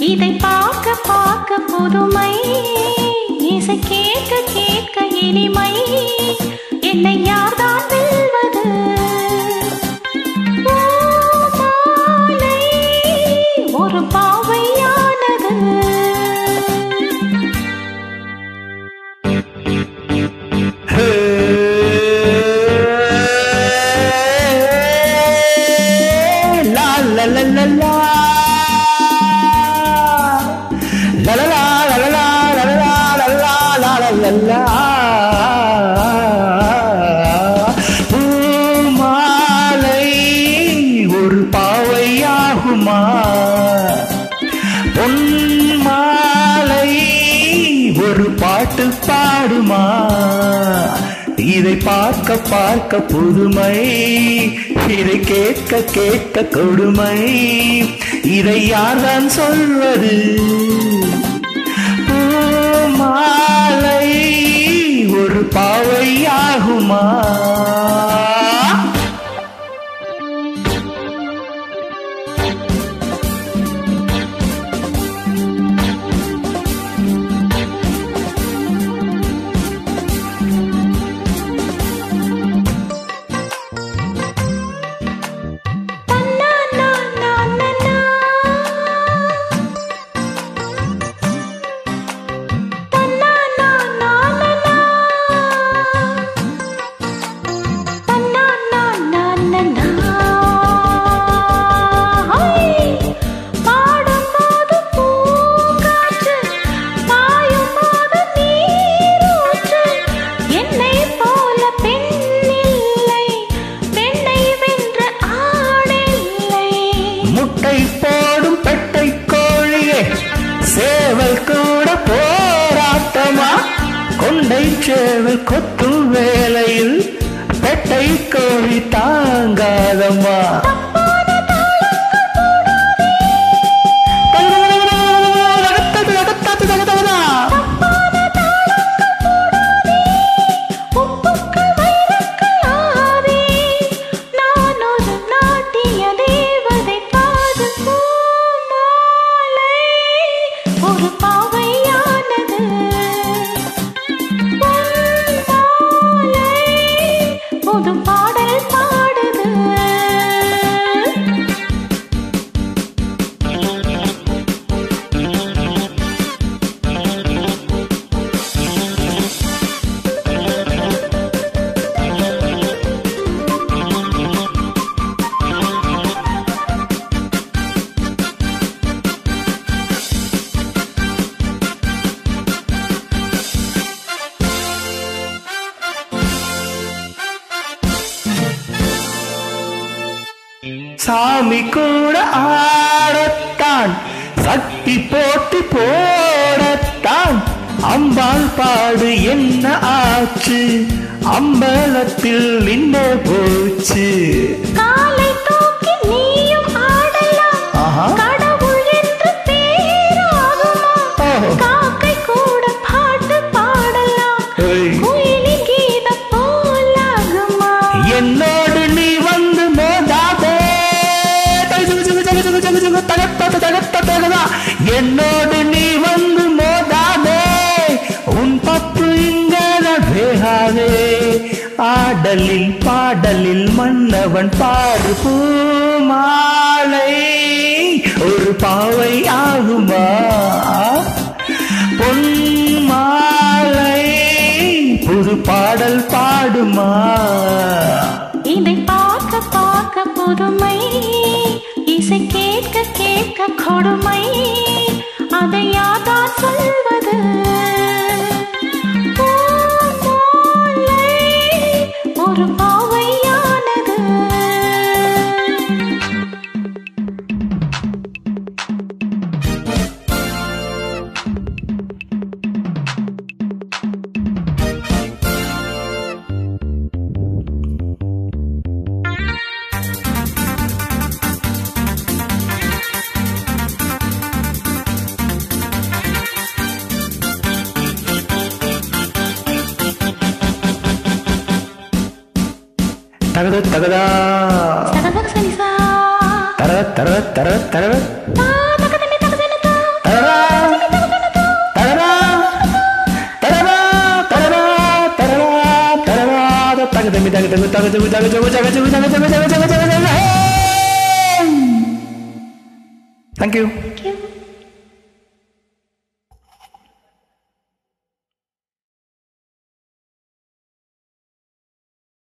இதை பார்க்க பார்க்க புதுமை இசை கேட்க கேட்க இனிமை என்னை யார்தான் வெல்வது ஓ, மாலை ஒரு பாவையானது La la la la la. La la la la la la la la la la la la la. பூமாலை ஒரு பாவையாகுமா பொன்மாலை ஒரு பாட்டு பாடுமா இதை பார்க்க பார்க்க புதுமை இதை கேட்க கேட்க கொடுமை இதை யார்தான் சொல்வது பூமாலை ஒரு பாவையாகுமா தன்னா நா நா நா நா. தன்னா நா நா நா நா. தன்னா நா நா நா நா. ஹை! பாடும்போது பூங்காற்று, பாயும்போது நீரூற்று. என்னைப் போல பெண்ணில்லை, பெண்ணை வென்ற ஆணில்லை. முட்டை போடும் பெட்டை கோழியே சேவல் கூட போராட்டமா கொண்டை சேவல் கொத்தும் வேளையில் பெட்டை கோழி தாங்காதம்மா உப்புக்கள் வைரங்கள் ஆதி. நான் ஒரு நாட்டிய தேவதை பாடும் பூமாலை. ஒரு பாவையானது பொன்மாலை. புது பாடல் பாடுது சாமி கூட ஆடத்தான் சக்தி போட்டு போடத்தான் அம்பாள் பாடு என்ன ஆச்சு அம்பலத்தில் நின்ற போச்சு காலை தூக்கி நீயும் ஆடலாம் ஆஹா. கடவுள் என்று பேராகுமா ஓஹோ. காக்கை கூட பாட்டு பாடலாம் ஏய். குயிலின் கீதம் போலாகுமா என்னோடு நீ வந்து மோதாதே தகு, தகு, தகு, தகு, தகு, தகு, தகத்த, தகத்த, தகதா. என்னோடு நீ வந்து மோதாதே உன் பப்பு இங்கன வேகாதே ஆடலில் பாடலில் மன்னவன் பாடு பூமாலை ஒரு பாவை ஆகுமா பொன்மாலை புது பாடல் பாடுமா இதை பார்க்க பார்க்க புதுமை இசை கேட்க கேட்க கொடுமை அதை யார்தான் சொல்வது பூமாலை ஒரு பாவையானது தகத தகதா தகதக சனிசா தர தர தர தர தா தகதனி தகதனதா தங்க தம்பி தங்க தங்க தங்க தங்க தங்க தங்க தங்க தங்க தங்க தங்க தங்க தங்க தங்க தங்க தேங்க்யூ Thank you.